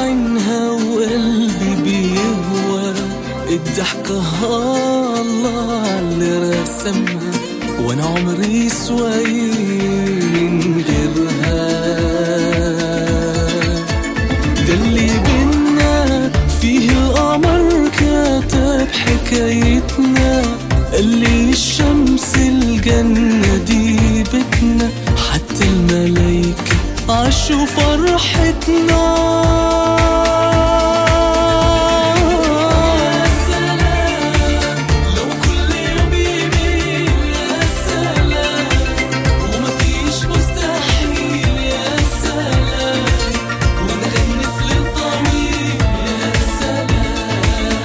عينها وقلبي بيهوى الضحكة الله اللي رسمها وانا عمري يسوى من غيرها ده اللي بينا فيه القمر كتب حكايتنا قال لي الشمس الجنة دي بيتنا حتى الملايكة عاشوا فرحتنا يا سلام لو كل يوم يميل يا سلام ومفيش مستحيل يا سلام ونغني في ليل طويل يا سلام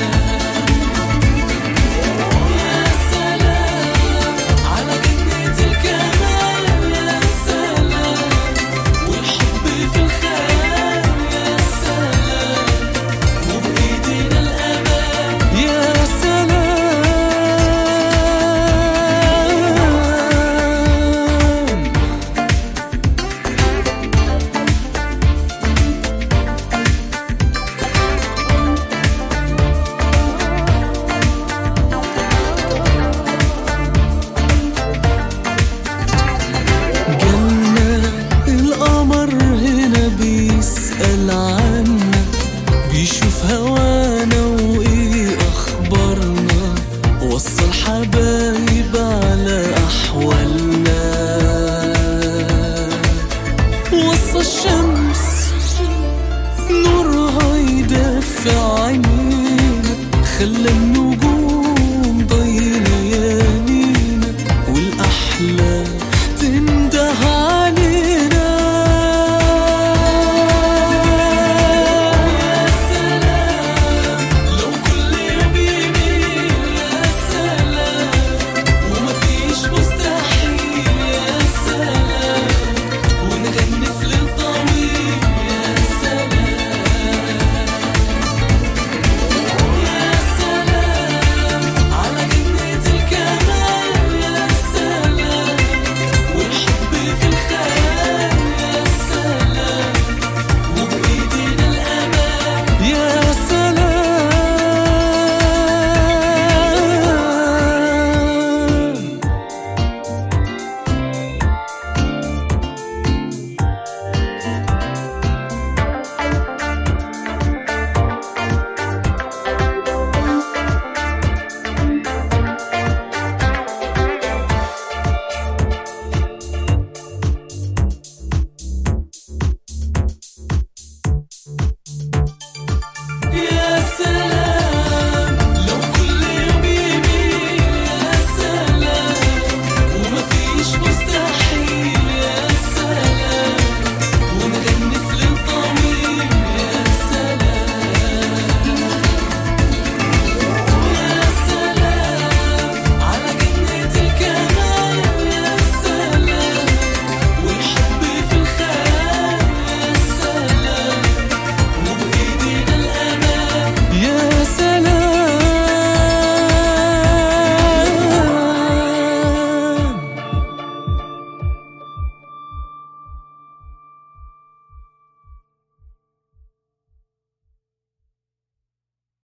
يا سلام على جنة الكمال يا سلام والحب في الخيال يا سلام وبإيدينا الأمان يا سلام جنة القمر هنا بيسأل عنا بيشوف هوانا وإيه أخبارنا وصل حبايب على أحوالنا وصل الشمس